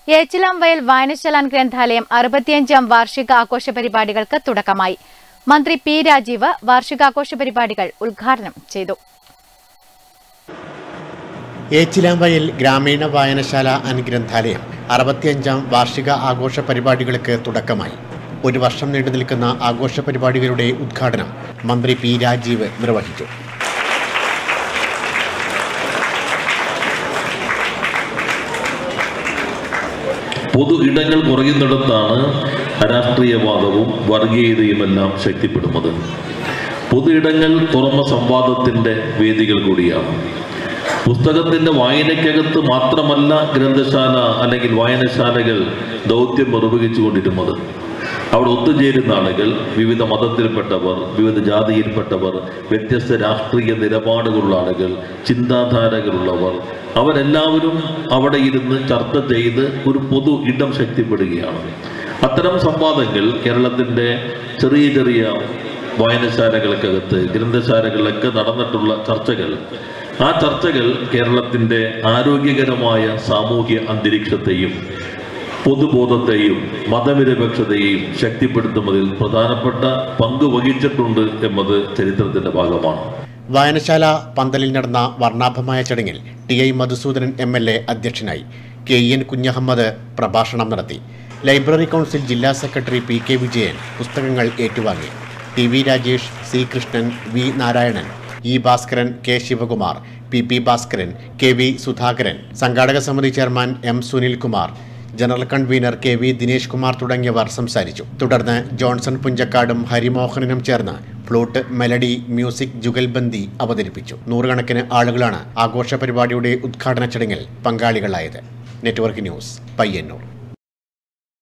ഏച്ചിലാംവയൽ വായനശാലാൻ ഗ്രന്ഥാലയം അറുപത്തിയഞ്ചാം വാർഷിക ആഘോഷ പരിപാടികൾക്ക് തുടക്കമായി മന്ത്രി പി രാജീവ് വാർഷികാഘോഷ പരിപാടികൾ ഉദ്ഘാടനം ചെയ്തു ഏച്ചിലാമ്പയിൽ ഗ്രാമീണ വായനശാല ആൻഡ് ഗ്രന്ഥാലയം അറുപത്തിയഞ്ചാം വാർഷിക ആഘോഷ പരിപാടികൾക്ക് തുടക്കമായി ഒരു വർഷം നീണ്ടു നിൽക്കുന്ന ആഘോഷ പരിപാടികളുടെ ഉദ്ഘാടനം മന്ത്രി പി രാജീവ് നിർവഹിച്ചു പൊതു ഇടങ്ങൾ കുറയുന്നിടത്താണ് രാഷ്ട്രീയവാദവും വർഗീയതയുമെല്ലാം ശക്തിപ്പെടുന്നത് പൊതു ഇടങ്ങൾ തുറന്ന സംവാദത്തിൻ്റെ വേദികൾ കൂടിയാണ് പുസ്തകത്തിൻ്റെ വായനയ്ക്കകത്ത് മാത്രമല്ല ഗ്രന്ഥശാല അല്ലെങ്കിൽ വായനശാലകൾ ദൗത്യം നിർവഹിച്ചുകൊണ്ടിരുന്നത് അവിടെ ഒത്തുചേരുന്ന ആളുകൾ വിവിധ മതത്തിൽപ്പെട്ടവർ വിവിധ ജാതിയിൽപ്പെട്ടവർ വ്യത്യസ്ത രാഷ്ട്രീയ നിലപാടുകളുള്ള ആളുകൾ ചിന്താധാരകളുള്ളവർ അവരെല്ലാവരും അവിടെ ഇരുന്ന് ചർച്ച ചെയ്ത് ഒരു പൊതു ഇടം ശക്തിപ്പെടുകയാണ് അത്തരം സംവാദങ്ങൾ കേരളത്തിൻ്റെ ചെറിയ ചെറിയ വായനശാലകൾക്കകത്ത് ഗ്രന്ഥശാലകളിലൊക്കെ നടന്നിട്ടുള്ള ചർച്ചകൾ ആ ചർച്ചകൾ കേരളത്തിൻ്റെ ആരോഗ്യകരമായ സാമൂഹ്യ അന്തരീക്ഷത്തെയും പൊതുബോധത്തെയും മതനിരപേക്ഷതയെയും ശക്തിപ്പെടുത്തുന്നതിൽ പ്രധാനപ്പെട്ട പങ്ക് വഹിച്ചിട്ടുണ്ട് എന്നത് ചരിത്രത്തിന്റെ ഭാഗമാണ് വായനശാല പന്തലിൽ നടന്ന വർണ്ണാഭമായ ചടങ്ങിൽ T I Madhusoodanan M L A അധ്യക്ഷനായി കെ എൻ കുഞ്ഞഹമ്മദ് പ്രഭാഷണം നടത്തി ലൈബ്രറി കൗൺസിൽ ജില്ലാ സെക്രട്ടറി പി കെ വിജയൻ പുസ്തകങ്ങൾ ഏറ്റുവാങ്ങി T V Rajesh C Krishnan V Narayanan E Bhaskaran K Sivakumar P P Bhaskaran K V Sudhakaran സംഘാടക സമിതി chairman M Sunilkumar general convener K V Dinesh Kumar തുടങ്ങിയവർ സംസാരിച്ചു തുടർന്ന് ജോൺസൺ പുഞ്ചക്കാടും ഹരിമോഹനനും ചേർന്ന് ഫ്ലൂട്ട് മെലഡി മ്യൂസിക് ജുഗൽബന്ദി അവതരിപ്പിച്ചു നൂറുകണക്കിന് ആളുകളാണ് ആഘോഷ പരിപാടിയുടെ ഉദ്ഘാടന ചടങ്ങിൽ പങ്കാളികളായത് നെറ്റ്വർക്ക് ന്യൂസ് പയ്യന്നൂർ